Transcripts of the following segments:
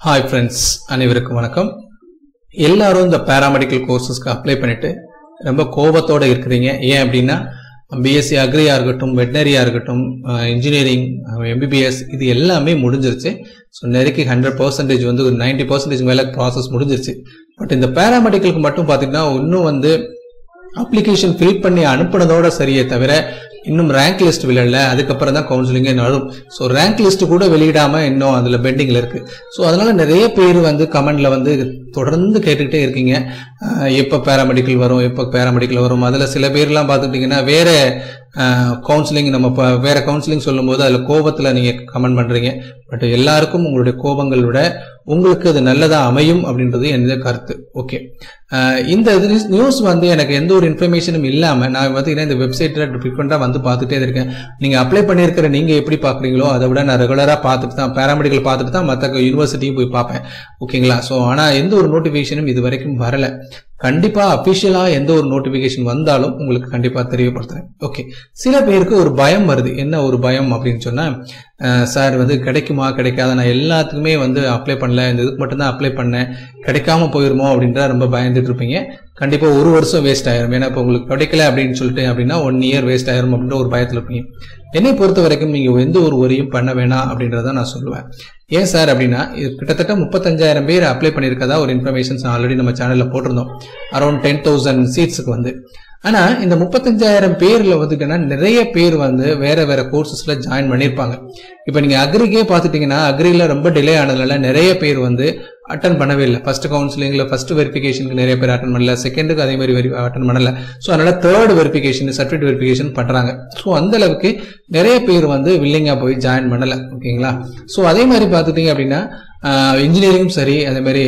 hi friends அனைவருக்கும் வணக்கம் எல்லாரும் இந்த பேராமெடிக்கல் கோர்சஸ்க்கு அப்ளை பண்ணிட்டு ரொம்ப கோபத்தோட இருக்கிறீங்க ஏன் அப்படின்னா பிஎஸ்சி அக்ரியா இருக்கட்டும் வெட்டினரியா இருக்கட்டும் இன்ஜினியரிங் எம்பிபிஎஸ் இது எல்லாமே முடிஞ்சிருச்சு ஸோ நெருக்கி ஹண்ட்ரட் பர்சன்டேஜ் வந்து ஒரு நைன்டி பர்சன்டேஜ் மேலே ப்ராசஸ் முடிஞ்சிருச்சு பட் இந்த பேராமெடிக்கலுக்கு மட்டும் பார்த்தீங்கன்னா இன்னும் வந்து அப்ளிகேஷன் ஃபில் பண்ணி அனுப்புனதோட சரியே தவிர இன்னும் ரேங்க் லிஸ்ட் விழல அதுக்கப்புறம் தான் கவுன்சிலிங்கே வரும் ஸோ ரேங்க் லிஸ்ட் கூட வெளியிடாம இன்னும் அதில் பெண்டிங்கில் இருக்கு ஸோ அதனால நிறைய பேர் வந்து கமெண்ட்ல வந்து தொடர்ந்து கேட்டுக்கிட்டே இருக்கீங்க அஹ் எப்போ பேராமெடிக்கல் வரும் எப்போ பேராமெடிக்கல் வரும் அதில் சில பேர்லாம் பார்த்துக்கிட்டிங்கன்னா வேற கவுன்சிலிங் நம்ம இப்போ வேற கவுன்சிலிங் சொல்லும்போது அதில் கோபத்தில் நீங்கள் கமெண்ட் பண்ணுறீங்க பட் எல்லாருக்கும் உங்களுடைய கோபங்கள் விட உங்களுக்கு அது நல்லதா அமையும் அப்படின்றது எனது கருத்து ஓகே இந்த நியூஸ் வந்து எனக்கு எந்த ஒரு இன்ஃபர்மேஷனும் இல்லாமல் நான் பார்த்தீங்கன்னா இந்த வெப்சைட்டில் ஃப்ரீக்வெண்ட்டாக வந்து பார்த்துட்டே இருக்கேன் நீங்கள் அப்ளை பண்ணியிருக்கிற நீங்கள் எப்படி பார்க்குறீங்களோ அதை விட நான் ரெகுலராக பார்த்துட்டு தான் பேராமெடிக்கல் பார்த்துட்டு தான் மற்ற யூனிவர்சிட்டியும் போய் பார்ப்பேன் ஓகேங்களா ஸோ ஆனால் எந்த ஒரு நோட்டிஃபிகேஷனும் இது வரைக்கும் வரல கண்டிப்பா அபிஷியலா எந்த ஒரு நோட்டிபிகேஷன் வந்தாலும் உங்களுக்கு கண்டிப்பா தெரியப்படுத்துறேன் ஓகே சில பேருக்கு ஒரு பயம் வருது என்ன ஒரு பயம் அப்படின்னு சொன்னா சார் வந்து கிடைக்குமா கிடைக்காத நான் எல்லாத்துக்குமே வந்து அப்ளை பண்ணல இந்த இதுக்கு மட்டும்தான் அப்ளை பண்ணேன் கிடைக்காம போயிருமோ அப்படின்ற ரொம்ப பயந்துட்டு இருப்பீங்க கண்டிப்பா ஒரு வருஷம் வேஸ்ட் ஆயிரும் ஏன்னா இப்போ உங்களுக்கு கிடைக்கல அப்படின்னு சொல்லிட்டு அப்படின்னா ஒன் இயர் வேஸ்ட் ஆயிரும் அப்படின்ற ஒரு பயத்தில் இருப்பீங்க என்னை பொறுத்த வரைக்கும் நீங்க எந்த ஒரு வரியும் பண்ண வேணாம் அப்படின்றத நான் சொல்லுவேன் ஏன் சார் அப்படின்னா இது கிட்டத்தட்ட முப்பத்தஞ்சாயிரம் பேர் அப்ளை பண்ணியிருக்கதா ஒரு இன்ஃபர்மேஷன்ஸ் ஆல்ரெடி நம்ம சேனல்ல போட்டிருந்தோம் அரௌண்ட் டென் தௌசண்ட் சீட்ஸுக்கு வந்து ஆனா இந்த முப்பத்தஞ்சாயிரம் பேர்ல வந்துட்டுன்னா நிறைய பேர் வந்து வேற வேற கோர்சஸ்ல ஜாயின் பண்ணியிருப்பாங்க இப்போ நீங்க அக்ரிக்கே பார்த்துட்டீங்கன்னா அக்ரில ரொம்ப டிலே ஆனதுனால நிறைய பேர் வந்து அட்டன் பண்ணவே இல்லை ஃபர்ஸ்ட் கவுன்சிலிங்ல ஃபர்ஸ்ட் வெரிஃபிகேஷனுக்கு நிறைய பேர் அட்டன் பண்ணல செகண்டுக்கு அதே மாதிரி வெரி அட்டன் பண்ணல ஸோ அதனால தேர்ட் வெரிஃபிகேஷன் சர்டிஃபிகேட் வெரிஃபிகேஷன் பண்றாங்க ஸோ அந்த அளவுக்கு நிறைய பேர் வந்து வில்லிங்கா போய் ஜாயின் பண்ணல ஓகேங்களா ஸோ அதே மாதிரி பார்த்துட்டீங்க அப்படின்னா இன்ஜினியரிங்கும் சரி அதே மாதிரி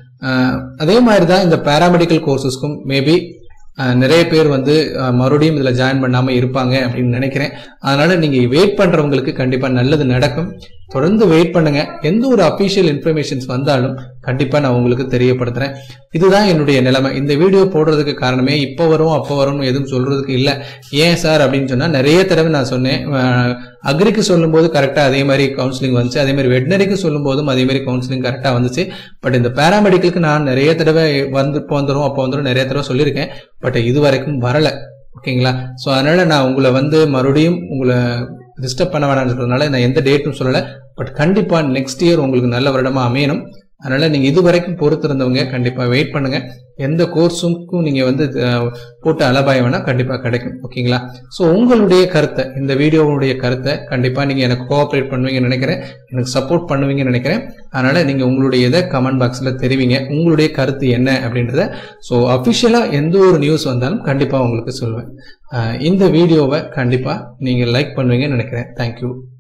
அதே மாதிரி தான் இந்த பேராமெடிக்கல் கோர்சஸ்க்கும் மேபி நிறைய பேர் வந்து மறுபடியும் இதில் ஜாயின் பண்ணாமல் இருப்பாங்க அப்படின்னு நினைக்கிறேன் அதனால நீங்கள் வெயிட் பண்ணுறவங்களுக்கு கண்டிப்பாக நல்லது நடக்கும் தொடர்ந்து வெயிட் பண்ணுங்க எந்த ஒரு அஃபீஷியல் இன்ஃபர்மேஷன்ஸ் வந்தாலும் கண்டிப்பாக நான் உங்களுக்கு தெரியப்படுத்துறேன் இதுதான் என்னுடைய நிலைமை இந்த வீடியோ போடுறதுக்கு காரணமே இப்போ வரும் அப்போ வரும்னு எதுவும் சொல்றதுக்கு இல்லை ஏன் சார் அப்படின்னு சொன்னால் நிறைய தடவை நான் சொன்னேன் அக்ரிக்கு சொல்லும்போது கரெக்டாக அதே மாதிரி கவுன்சிலிங் வந்துச்சு அதே மாதிரி வெட்டினரிக்கு சொல்லும் போதும் அதே மாதிரி கவுன்சிலிங் கரெக்டாக வந்துச்சு பட் இந்த பேராமெடிக்கலுக்கு நான் நிறைய தடவை வந்து இப்போ வந்துடும் அப்போ வந்துடும் நிறைய தடவை சொல்லியிருக்கேன் பட் இது வரைக்கும் வரல ஓகேங்களா ஸோ அதனால நான் உங்களை வந்து மறுபடியும் உங்களை டிஸ்டர்ப் பண்ண வேணாம்ன்றதுனால நான் எந்த டேட்டும் சொல்லலை பட் கண்டிப்பாக நெக்ஸ்ட் இயர் உங்களுக்கு நல்ல வருடமாக அமையணும் அதனால நீங்க இது வரைக்கும் பொறுத்திருந்தவங்க கண்டிப்பா வெயிட் பண்ணுங்க எந்த கோர்ஸுக்கும் நீங்க வந்து போட்டு அலபாய வேணா கண்டிப்பா கிடைக்கும் ஓகேங்களா ஸோ உங்களுடைய கருத்தை இந்த வீடியோவுடைய கருத்தை கண்டிப்பா நீங்க எனக்கு கோஆப்ரேட் பண்ணுவீங்கன்னு நினைக்கிறேன் எனக்கு சப்போர்ட் பண்ணுவீங்கன்னு நினைக்கிறேன் அதனால நீங்க உங்களுடைய இதை கமெண்ட் பாக்ஸ்ல தெரிவிங்க உங்களுடைய கருத்து என்ன அப்படின்றத ஸோ அஃபிஷியலா எந்த ஒரு நியூஸ் வந்தாலும் கண்டிப்பா உங்களுக்கு சொல்லுவேன் இந்த வீடியோவை கண்டிப்பா நீங்க லைக் பண்ணுவீங்கன்னு நினைக்கிறேன் தேங்க்யூ